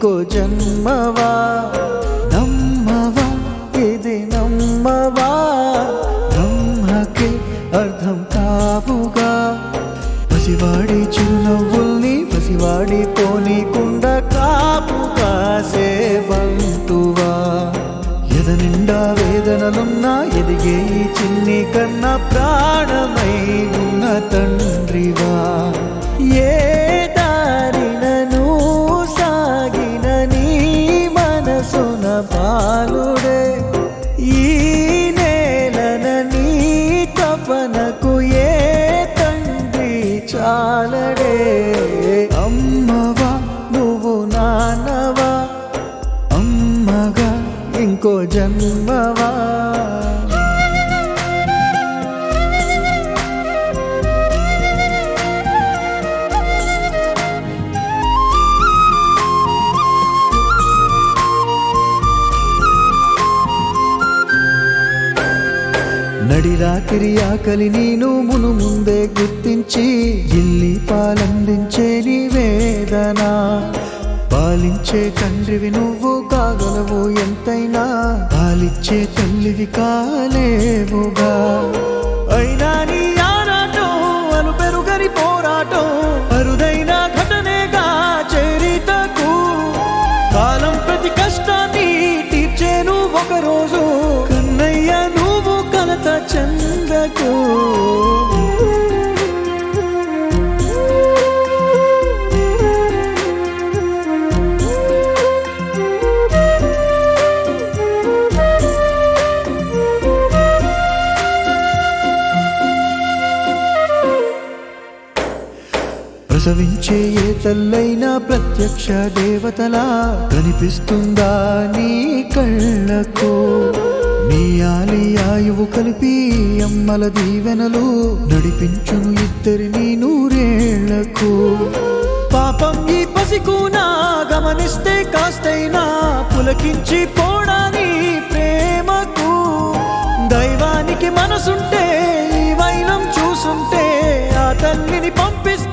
ఇంకో జన్మవా నమ్మవా ఇది నమ్మవా బ్రహ్మకి అర్థం కావుగా పసివాడి చిరునవ్వుల్ని పసివాడి పోనీకుండ కాపు కాసే బంతువా ఎద నిండా వేదనలున్నా ఎదిగే ఈ చిన్ని కన్నా ప్రాణమై ఉన్న తండ్రివా ఏ దారినను సాగిన నీ మనసున బాలుడే ఈ నేలన నీ తపనకు ఏ తండ్రి చాలడే అమ్మవా నువ్వు నాన్నవా అమ్మగా ఇంకో జన్మవా నడిరాత్రి ఆకలి నేను మును ముందే గుర్తించి ఇల్లి పాలందించే నీ వేదన పాలించే తండ్రివి నువ్వు కాగలవు ఎంతైనా పాలిచ్చే తల్లివి కాలేవుగా అయినా నీ ఆరాటం అను పెరుగని పోరాటం అరుదైన ఘటనేగా చరితకు కాలం ప్రతి కష్టాన్ని తీర్చేను ఒక రోజు కన్నయ్య నువ్వు కలత చందకు ప్రసవించే ఏ తల్లైనా ప్రత్యక్ష దేవతలా కనిపిస్తుందా నీ కళ్ళకు నీ ఆలి ఆయువు కలిపి అమ్మల దీవెనలు నడిపించును ఇద్దరిని నూరేళ్లకు పాపం ఈ పసికూనా గమనిస్తే కాస్తైనా పులకించి పోడాని ప్రేమకు దైవానికి మనసుంటే ఈ వైనం చూసుంటే ఆ తల్లిని పంపిస్తే